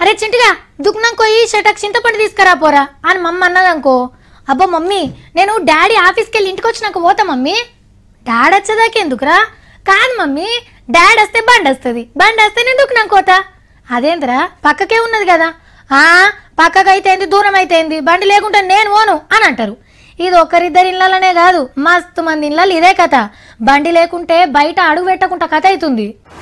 అరే చింటిగా దుకునం పోయి షటక్ చింతపండు తీసుకురా పోరా అని మమ్మ అన్నదనుకో అబ్బా మమ్మీ నేను డాడీ ఆఫీస్కి వెళ్ళి ఇంటికి వచ్చినాక పోతా మమ్మీ డాడీ వచ్చేదాకా ఎందుకురా కాదు మమ్మీ డాడీ వస్తే బండి వస్తుంది బండి వస్తే నేను దుకునం కోతా అదేంద్రా పక్కకే ఉన్నది కదా ఆ పక్కకు అయితేంది దూరం అయితేంది బండి లేకుంటే నేను పోను అని అంటారు ఇది ఒకరిద్దరి ఇళ్ళలోనే కాదు మస్తు మంది ఇళ్ళలో ఇదే కథ బండి లేకుంటే బయట అడుగు పెట్టకుండా కథ అవుతుంది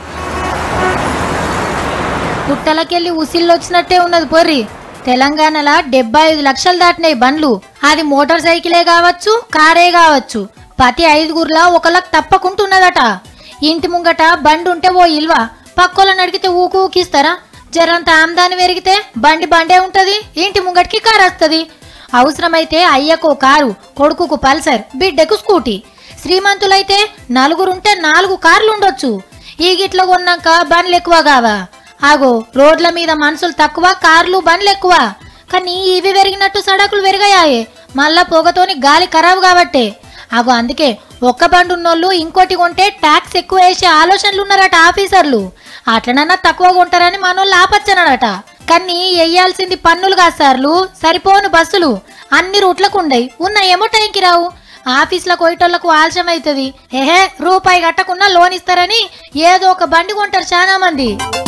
పుట్టలకెళ్ళి ఉసిళ్ళు వచ్చినట్టే ఉన్నది పొర్రి తెలంగాణలో డెబ్బై ఐదు లక్షలు దాటినాయి బండ్లు అది మోటార్ సైకిలే కావచ్చు కారే కావచ్చు ప్రతి ఐదుగురులా ఒకళ్ళకి తప్పకుంటున్నదట ఇంటి ముంగట బండి ఉంటే ఓ ఇల్వ పక్కోళ్ళని అడిగితే ఊకు ఊకిస్తారా జరంత ఆమ్దాని పెరిగితే బండి బండే ఉంటది ఇంటి ముంగటికి కారు వస్తుంది అవసరమైతే అయ్యకు కారు కొడుకుకు పల్సర్ బిడ్డకు స్కూటీ శ్రీమంతులైతే నలుగురుంటే నాలుగు కార్లు ఉండొచ్చు ఈ గిట్ల కొన్నాక బండ్లు ఎక్కువ కావా ఆగో రోడ్ల మీద మనుషులు తక్కువ కార్లు బండ్లు ఎక్కువ కానీ ఇవి పెరిగినట్టు సడకులు పెరిగాయే మళ్ళా పొగతోని గాలి ఖరాబు కాబట్టే అగో అందుకే ఒక్క బండి ఉన్నోళ్ళు ఇంకోటి కొంటే ట్యాక్స్ ఎక్కువ వేసే ఆలోచనలు ఉన్నారట ఆఫీసర్లు అట్లనన్నా తక్కువ కొంటారని మనోళ్ళు ఆపచ్చనడట కానీ వెయ్యాల్సింది పన్నులు కాదు సార్లు సరిపోను బస్సులు అన్ని రూట్లకు ఉండయి ఉన్న ఏమో టైంకి రావు ఆఫీస్లకు పోయేటోళ్లకు ఆలస్యం అవుతుంది ఏహే రూపాయి కట్టకుండా లోన్ ఇస్తారని ఏదో ఒక బండి కొంటారు చాలా మంది